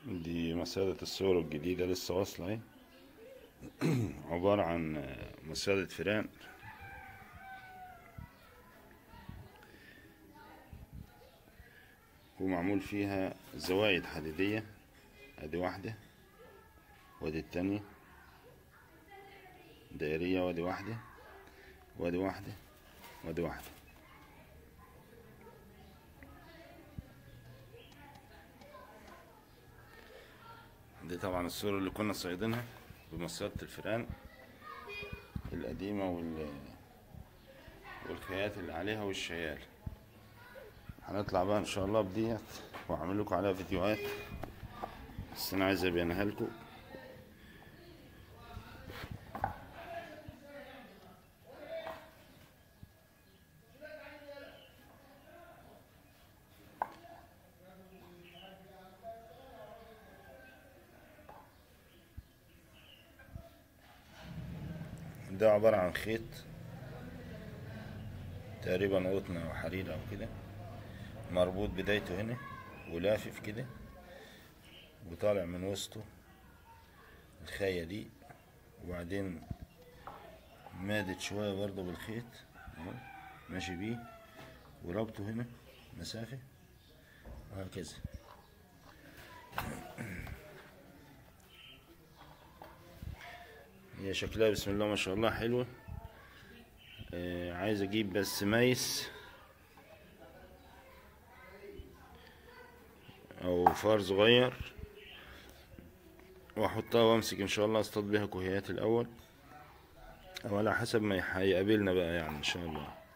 دي مسادة الصور الجديدة لسه واصلة اهي عبارة عن مسادة فيران ومعمول فيها زوايد حديدية ادي واحدة وادي التانية دائرية وادي واحدة وادي واحدة وادي واحدة دي طبعا الصور اللي كنا صايدينها بمصيدة الفيران القديمة وال والخيات اللي عليها والشيال هنطلع بقى ان شاء الله بديت واعمل لكم عليها فيديوهات بس انا عايز ابينها لكم ده عبارة عن خيط تقريبا قطن او حرير او كده مربوط بدايته هنا ولافف كده وطالع من وسطه الخاية دي وبعدين مادت شوية برضه بالخيط اهو ماشي بيه وربطه هنا مسافة وهكذا هي شكلها بسم الله ما شاء الله حلوة آه عايز اجيب بس ميس او فار صغير واحطها وامسك ان شاء الله اصطاد بيها كوهيات الاول او على حسب ما هيقابلنا بقى يعني ان شاء الله